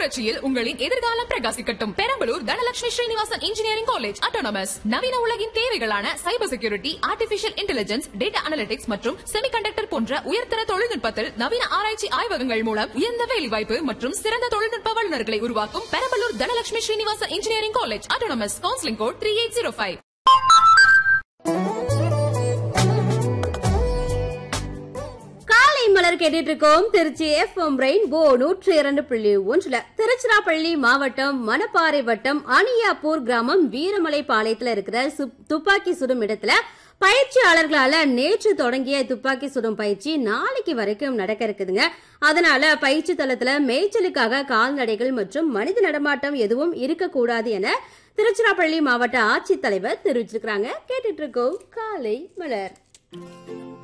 புரட்சியில் உங்களின் எதிர்காலம் பிரகாசிக்கட்டும் Perambalur Dhanalakshmi Srinivasan engineering college autonomous நவீன உலகின் தேவைகளான cyber security artificial intelligence data analytics மற்றும் செமிகண்டக்டர் போன்ற உயர்தர தொழில்நுட்பத்தில் நவீன ஆராய்ச்சி ஆய்வகங்கள் மூலம் உயர்ந்த வேலைவாய்ப்பு மற்றும் சிறந்த தொழில்நுட்ப வல்லுநர்களை உருவாக்கும் Perambalur Dhanalakshmi Srinivasan engineering college autonomous counselling code three eight zero five காலை மலர் கேட்டுட்டு இருக்கோம் திருச்சி எஃப்எம் ரெயின்போ நூற்றி இரண்டு புள்ளி ஒன்றுல திருச்சிராப்பள்ளி மாவட்டம் மணப்பாறை வட்டம் அணியாப்பூர் கிராமம் வீரமலை பாளையத்துல இருக்கிற சுப்- துப்பாக்கி சுடும் இடத்துல பயிற்சியாளர்களால நேற்று தொடங்கிய துப்பாக்கி சுடும் பயிற்சி நாளைக்கு வரைக்கும் நடக்க இருக்குதுங்க அதனால பயிற்சி தளத்துல மேய்ச்சலுக்காக கால்நடைகள் மற்றும் மனித நடமாட்டம் எதுவும் இருக்கக்கூடாது என திருச்சிராப்பள்ளி மாவட்ட ஆட்சித்தலைவர் தெரிவிச்சிருக்காங்க கேட்டுட்டு இருக்கோம் காலை மலர்